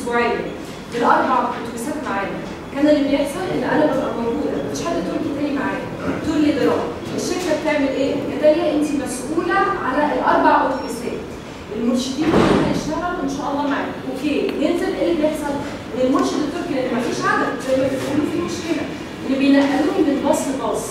اسبوعيا بالاربع اتوبيسات معانا كان اللي بيحصل ان انا ببقى موجوده مفيش حد تركي تاني معايا تقول لي دراسه الشركه بتعمل ايه؟ كداليا انت مسؤوله على الاربع اتوبيسات المرشدين كلهم هيشتغلوا ان شاء الله معاك اوكي ننزل ايه اللي بيحصل؟ ان المرشد التركي لان مفيش عدد زي ما بتقولوا في مشكله اللي بينقلوني من باص لباص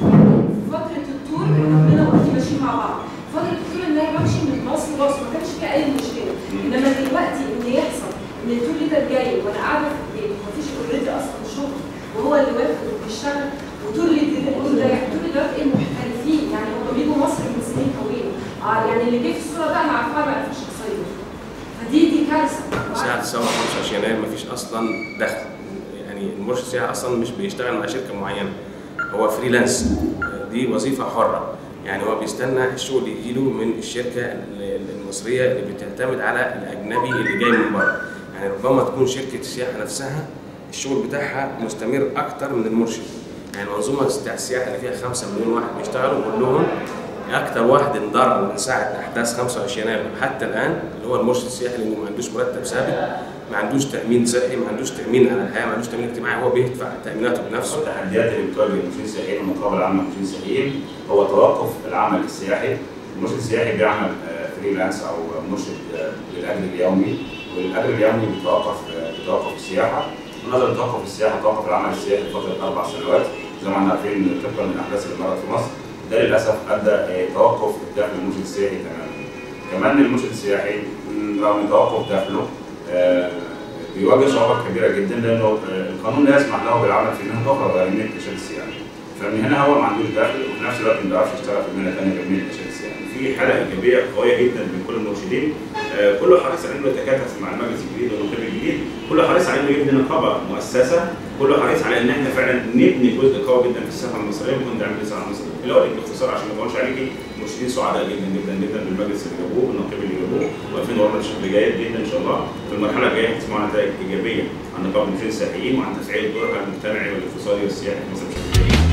فتره التور ربنا واختي ماشيين مع بعض فتره التور ان انا بمشي من باص لباص ما كانش في اي مشكله انما دلوقتي ان يحصل ان التور ليدر جاي وانا قاعده في البيت ومفيش اوريدي اصلا شغل وهو اللي واقف وبيشتغل وتور ليدر تور ليدر ايه محترفين يعني هم بيجوا مصر من سنين طويله اه يعني اللي جه في الصوره ده انا عارفاه بعرف شخصيا فدي دي كارثه ساعة الثورة 25 يناير مفيش أصلا دخل يعني المرشد السياحي أصلا مش بيشتغل مع شركة معينة هو فريلانس دي وظيفة حرة يعني هو بيستنى الشغل يجيله من الشركة ال- المصرية اللي بتعتمد على الأجنبي اللي جاي من بره يعني ربما تكون شركة السياحة نفسها الشغل بتاعها مستمر أكتر من المرشد يعني منظومة بتاع السياحة اللي فيها 5 مليون واحد بيشتغلوا كلهم اكتر واحد انضر من ساعه احداث 25 يناير حتى الان اللي هو المرشد السياحي لانه ما عندوش مرتب ثابت ما عندوش تامين صحي ما عندوش تامين على الحياه ما عندوش تامين اجتماعي هو بيدفع تاميناته بنفسه التحديات اللي بتواجه المرشدين السياحيين والمقابله العامه للمرشدين السياحيين هو توقف العمل السياحي، المرشد السياحي بيعمل آه، فريلانس او مرشد آه، للاجر اليومي والاجر اليومي بيتوقف آه، بتوقف السياحه ونظرا لتوقف السياحه توقف العمل السياحي لفتره اربع سنوات زي ما احنا عارفين طبقا للاحداث اللي مرت في مصر ده للاسف ادى آه، توقف دخل المرشد السياحي تماما. كمان المرشد السياحي م، رغم توقف دخله آه، بيواجه صعوبات كبيره جدا لانه آه، القانون لا يسمح له بالعمل في مهنه اخرى غير مهنه الارشاد السياحي. فمن هنا هو ما عندوش دخل وفي نفس الوقت ما بيعرفش يشتغل في مهنه ثانيه غير مهنه الارشاد السياحي. في حاله ايجابيه قويه جدا من كل المرشدين آه، كله حريص على انه يتكاتف مع المجلس الجديد والنقيب الجديد، كله حريص على انه يبني نقابه مؤسسه، كله حريص على ان احنا فعلا نبني جزء قوي جدا في السياحه المصريه ونكون داعم للسياحه المصريه. الاول باختصار عشان ما اقولش عليكي مرشدين سعداء جدا جدا جدا بالمجلس اللي جابوه والنقيب اللي جابوه واقفين ورا بشكل جيد جدا ان شاء الله. في المرحله الجايه هتسمعوا نتائج ايجابيه عن نقابه المرشدين السياحيين وعن تفعيل دورها المجتمعي والاقتصادي والسياحي في مصر بشكل جيد.